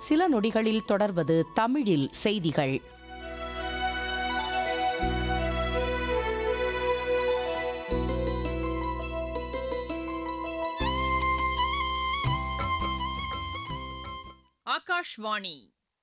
சில நொடிகளில் தொடர்வது தமிழில் செய்திகள் ஆகாஷ்வாணி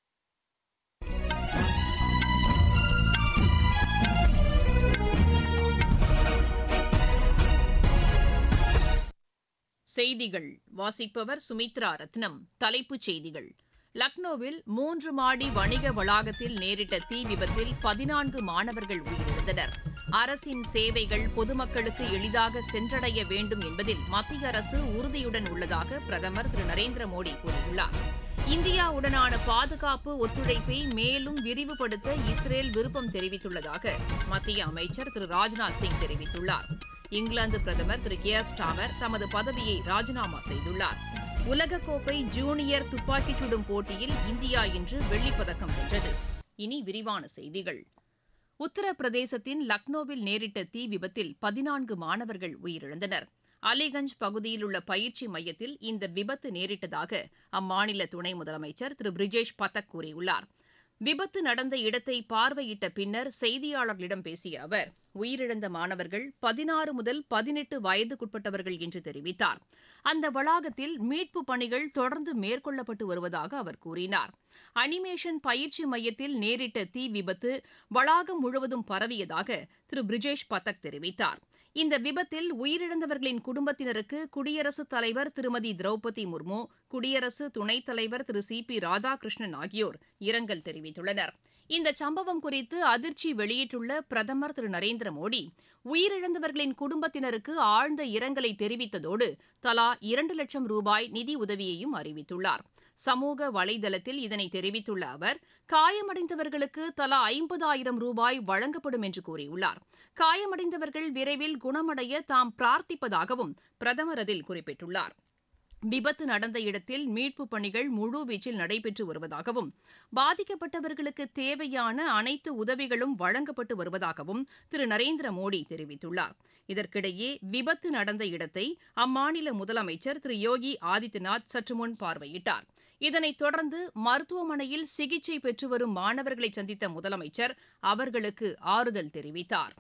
செய்திகள் வாசிப்பவர் சுமித்ரா ரத்னம் தலைப்புச் செய்திகள் லக்னோவில் மூன்று மாடி வணிக வளாகத்தில் நேரிட்ட தீ விபத்தில் பதினான்கு மாணவர்கள் உயிரிழந்தனர் அரசின் சேவைகள் பொதுமக்களுக்கு எளிதாக சென்றடைய வேண்டும் என்பதில் மத்திய அரசு உறுதியுடன் உள்ளதாக பிரதமர் திரு நரேந்திர மோடி கூறியுள்ளார் இந்தியாவுடனான பாதுகாப்பு ஒத்துழைப்பை மேலும் விரிவுபடுத்த இஸ்ரேல் விருப்பம் தெரிவித்துள்ளதாக மத்திய அமைச்சர் திரு ராஜ்நாத் சிங் தெரிவித்துள்ளார் இங்கிலாந்து பிரதமர் திரு கியர் ஸ்டாமர் தமது பதவியை ராஜினாமா செய்துள்ளார் உலகக்கோப்பை ஜூனியர் துப்பாக்கிச் சுடும் போட்டியில் இந்தியா இன்று வெள்ளிப்பதக்கம் வென்றது இனி விரிவான செய்திகள் உத்தரப்பிரதேசத்தின் லக்னோவில் நேரிட்ட தீ விபத்தில் பதினான்கு மாணவர்கள் உயிரிழந்தனர் அலிகஞ்ச் பகுதியில் உள்ள பயிற்சி மையத்தில் இந்த விபத்து நேரிட்டதாக அம்மாநில துணை முதலமைச்சர் திரு பிரிஜேஷ் பதக் கூறியுள்ளார் விபத்து நடந்த இடத்தை பார்வையிட்ட பின்னர் செய்தியாளர்களிடம் பேசிய அவர் உயிரிழந்த மாணவர்கள் பதினாறு முதல் பதினெட்டு வயதுக்குட்பட்டவர்கள் என்று தெரிவித்தார் அந்த வளாகத்தில் மீட்பு பணிகள் தொடர்ந்து மேற்கொள்ளப்பட்டு வருவதாக அவர் கூறினார் அனிமேஷன் பயிற்சி மையத்தில் நேரிட்ட தீ விபத்து வளாகம் முழுவதும் பரவியதாக திரு பிரிஜேஷ் பதக் தெரிவித்தார் இந்த விபத்தில் உயிரிழந்தவர்களின் குடும்பத்தினருக்கு குடியரசுத் தலைவர் திருமதி திரௌபதி முர்மு குடியரசு துணைத் தலைவர் திரு சி பி ராதாகிருஷ்ணன் ஆகியோர் இரங்கல் தெரிவித்துள்ளனர் இந்த சம்பவம் குறித்து அதிர்ச்சி வெளியிட்டுள்ள பிரதமர் திரு நரேந்திர மோடி உயிரிழந்தவர்களின் குடும்பத்தினருக்கு ஆழ்ந்த இரங்கலை தெரிவித்ததோடு தலா இரண்டு லட்சம் ரூபாய் நிதி உதவியையும் அறிவித்துள்ளார் சமூக வலைதளத்தில் இதனை தெரிவித்துள்ள அவர் காயமடைந்தவர்களுக்கு தலா ஐம்பதாயிரம் ரூபாய் வழங்கப்படும் என்று கூறியுள்ளார் காயமடைந்தவர்கள் விரைவில் குணமடைய தாம் பிரார்த்திப்பதாகவும் பிரதமர் அதில் குறிப்பிட்டுள்ளார் விபத்து நடந்த இடத்தில் மீட்புப் பணிகள் முழுவீச்சில் நடைபெற்று வருவதாகவும் பாதிக்கப்பட்டவர்களுக்கு தேவையான அனைத்து உதவிகளும் வழங்கப்பட்டு வருவதாகவும் திரு நரேந்திர மோடி தெரிவித்துள்ளார் இதற்கிடையே விபத்து நடந்த இடத்தை அம்மாநில முதலமைச்சர் திரு யோகி ஆதித்யநாத் சற்று முன் பார்வையிட்டார் இதனைத் தொடர்ந்து மருத்துவமனையில் சிகிச்சை பெற்று வரும் மாணவர்களை சந்தித்த முதலமைச்சர் அவர்களுக்கு ஆறுதல் தெரிவித்தார்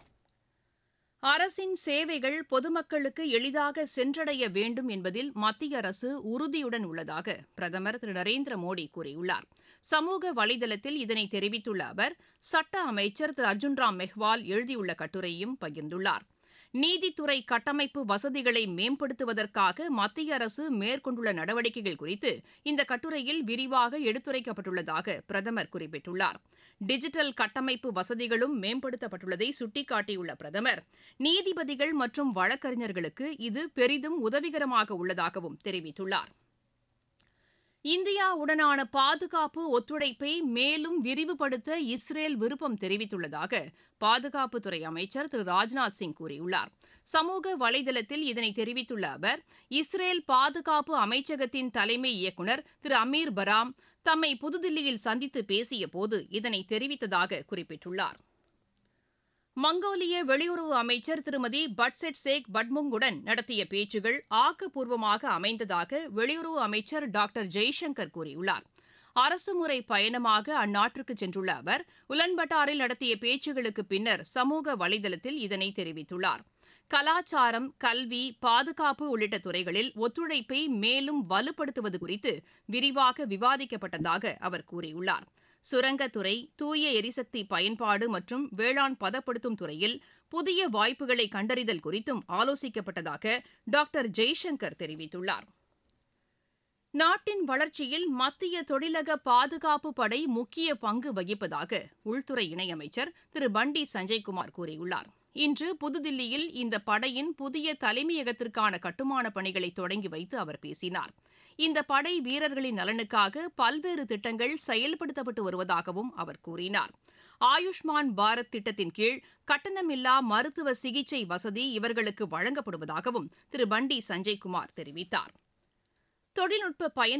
அரசின் சேவைகள் பொதுமக்களுக்கு எளிதாக சென்றடைய வேண்டும் என்பதில் மத்திய அரசு உறுதியுடன் உள்ளதாக பிரதமர் திரு நரேந்திர மோடி கூறியுள்ளார் சமூக வலைதளத்தில் இதனை தெரிவித்துள்ள அவர் சட்ட அமைச்சர் திரு அர்ஜுன் ராம் மெஹ்வால் எழுதியுள்ள கட்டுரையும் பகிர்ந்துள்ளார் நீதித்துறை கட்டமைப்பு வசதிகளை மேம்படுத்துவதற்காக மத்திய அரசு மேற்கொண்டுள்ள நடவடிக்கைகள் குறித்து இந்த கட்டுரையில் விரிவாக எடுத்துரைக்கப்பட்டுள்ளதாக பிரதமர் குறிப்பிட்டுள்ளார் டிஜிட்டல் கட்டமைப்பு வசதிகளும் மேம்படுத்தப்பட்டுள்ளதை சுட்டிக்காட்டியுள்ள பிரதமர் நீதிபதிகள் மற்றும் வழக்கறிஞர்களுக்கு இது பெரிதும் உதவிகரமாக உள்ளதாகவும் தெரிவித்துள்ளார் இந்தியாவுடனான பாதுகாப்பு ஒத்துழைப்பை மேலும் விரிவுபடுத்த இஸ்ரேல் விருப்பம் தெரிவித்துள்ளதாக பாதுகாப்புத்துறை அமைச்சர் திரு ராஜ்நாத் சிங் கூறியுள்ளார் சமூக வலைதளத்தில் இதனை தெரிவித்துள்ள அவர் இஸ்ரேல் பாதுகாப்பு அமைச்சகத்தின் தலைமை இயக்குநர் திரு அமீர் பராம் தம்மை புதுதில்லியில் சந்தித்து பேசிய போது இதனை தெரிவித்ததாக குறிப்பிட்டுள்ளார் மங்கோலிய வெளியுறவு அமைச்சர் திருமதி பட்செட் சேக் பட்முங்குடன் நடத்திய பேச்சுகள் ஆக்கப்பூர்வமாக அமைந்ததாக வெளியுறவு அமைச்சர் டாக்டர் ஜெய்சங்கர் கூறியுள்ளார் அரசுமுறை பயணமாக அந்நாட்டிற்கு சென்றுள்ள அவர் உலன்பட்டாரில் நடத்திய பேச்சுகளுக்கு பின்னர் சமூக வலைதளத்தில் இதனை தெரிவித்துள்ளார் கலாச்சாரம் கல்வி பாதுகாப்பு உள்ளிட்ட துறைகளில் ஒத்துழைப்பை மேலும் வலுப்படுத்துவது குறித்து விரிவாக விவாதிக்கப்பட்டதாக அவர் கூறியுள்ளார் சுரங்கத்துறை தூய எரிசக்தி பயன்பாடு மற்றும் வேளாண் பதப்படுத்தும் துறையில் புதிய வாய்ப்புகளை கண்டறிதல் குறித்தும் ஆலோசிக்கப்பட்டதாக டாக்டர் ஜெய்சங்கர் தெரிவித்துள்ளார் நாட்டின் வளர்ச்சியில் மத்திய தொழிலக பாதுகாப்பு படை முக்கிய பங்கு வகிப்பதாக உள்துறை இணையமைச்சர் திரு பண்டி சஞ்சய்குமார் கூறியுள்ளார் இன்று புதுதில்லியில் இந்த படையின் புதிய தலைமையகத்திற்கான கட்டுமான பணிகளை தொடங்கி வைத்து அவர் பேசினார் இந்த படை வீரர்களின் நலனுக்காக பல்வேறு திட்டங்கள் செயல்படுத்தப்பட்டு வருவதாகவும் அவர் கூறினார் ஆயுஷ்மான் பாரத் திட்டத்தின் கீழ் கட்டணமில்லா மருத்துவ சிகிச்சை வசதி இவர்களுக்கு வழங்கப்படுவதாகவும் திரு பண்டி சஞ்சய்குமார் தெரிவித்தார் தொழில்நுட்ப பயன்